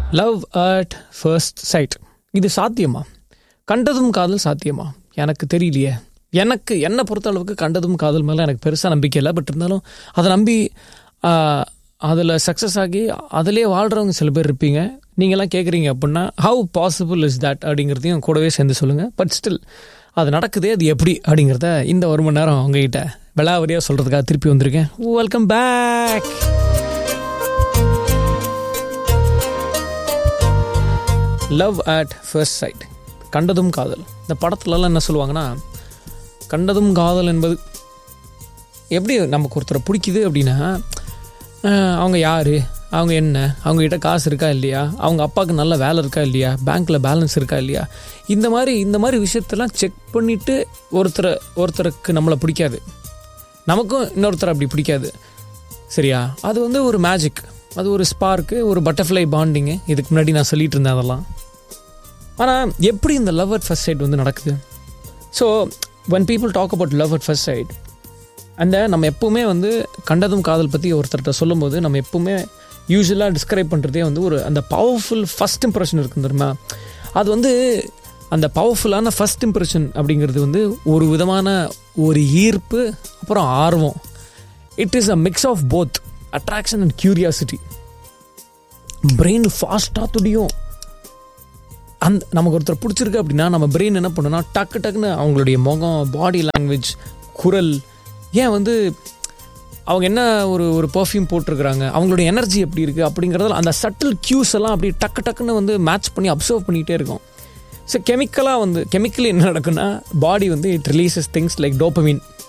love at first side இது சாத்தியமா கண்டதும் காதல் சாத்தியமா எனக்கு தெரியலையே எனக்கு என்னை பொறுத்த அளவுக்கு கண்டதும் காதல் மேலே எனக்கு பெருசாக நம்பிக்கை இல்லை பட் இருந்தாலும் அதை நம்பி அதில் சக்ஸஸ் ஆகி அதிலே வாழ்கிறவங்க சில பேர் இருப்பீங்க நீங்களாம் கேட்குறீங்க அப்படின்னா ஹவு பாசிபிள் இஸ் தட் அப்படிங்கிறதையும் கூடவே சேர்ந்து சொல்லுங்கள் பட் ஸ்டில் அது நடக்குதே அது எப்படி அப்படிங்கிறத இந்த ஒரு மணி நேரம் உங்ககிட்ட விளாவரியாக சொல்கிறதுக்காக திருப்பி வந்திருக்கேன் welcome back love at first sight கண்டதும் காதல் இந்த படத்துலலாம் என்ன சொல்லுவாங்கன்னா கண்டதும் காதல் என்பது எப்படி நமக்கு ஒருத்தரை பிடிக்குது அப்படின்னா அஹ், அவங்க யார் அவங்க என்ன அவங்ககிட்ட காசு இருக்கா இல்லையா அவங்க அப்பாவுக்கு நல்ல வேலை இருக்கா இல்லையா பேங்க்கில் பேலன்ஸ் இருக்கா இல்லையா இந்த மாதிரி இந்த மாதிரி விஷயத்தெல்லாம் செக் பண்ணிவிட்டு ஒருத்தரை ஒருத்தருக்கு நம்மளை பிடிக்காது நமக்கும் இன்னொருத்தர் அப்படி பிடிக்காது சரியா அது வந்து ஒரு மேஜிக் அது ஒரு ஸ்பார்க்கு ஒரு பட்டர்ஃப்ளை பாண்டிங்கு இதுக்கு முன்னாடி நான் சொல்லிட்டு இருந்தேன் அதெல்லாம் ஆனால் எப்படி இந்த லவ் அட் ஃபர்ஸ்ட் சைட் வந்து நடக்குது so when people talk about love at first sight அந்த நம்ம எப்பவுமே வந்து கண்டதும் காதல் பற்றி ஒருத்தர்கிட்ட சொல்லும்போது நம்ம எப்பவுமே யூஸ்வலாக டிஸ்கிரைப் பண்ணுறதே வந்து ஒரு அந்த பவர்ஃபுல் ஃபஸ்ட் இம்ப்ரெஷன் இருக்கும் தெரியுமா அது வந்து அந்த பவர்ஃபுல்லான ஃபஸ்ட் இம்ப்ரெஷன் அப்படிங்கிறது வந்து ஒரு விதமான ஒரு ஈர்ப்பு அப்புறம் ஆர்வம் it is a mix of both attraction and curiosity brain ஃபாஸ்ட்டாக துடியும் அந்த நமக்கு ஒருத்தர் பிடிச்சிருக்கு அப்படின்னா நம்ம பிரெயின் என்ன பண்ணுன்னா டக்கு டக்குன்னு அவங்களுடைய முகம் பாடி லாங்குவேஜ் குரல் ஏன் வந்து அவங்க என்ன ஒரு ஒரு பர்ஃப்யூம் போட்டிருக்கிறாங்க அவங்களுடைய எனர்ஜி எப்படி இருக்குது அப்படிங்கிறதுல அந்த சட்டில் க்யூஸ் எல்லாம் அப்படி டக்கு டக்குன்னு வந்து மேட்ச் பண்ணி அப்சர்வ் பண்ணிகிட்டே இருக்கும் ஸோ கெமிக்கலாக வந்து கெமிக்கலி என்ன நடக்குன்னா பாடி வந்து இட் ரிலீசஸ் திங்ஸ் லைக் டோப்பமின்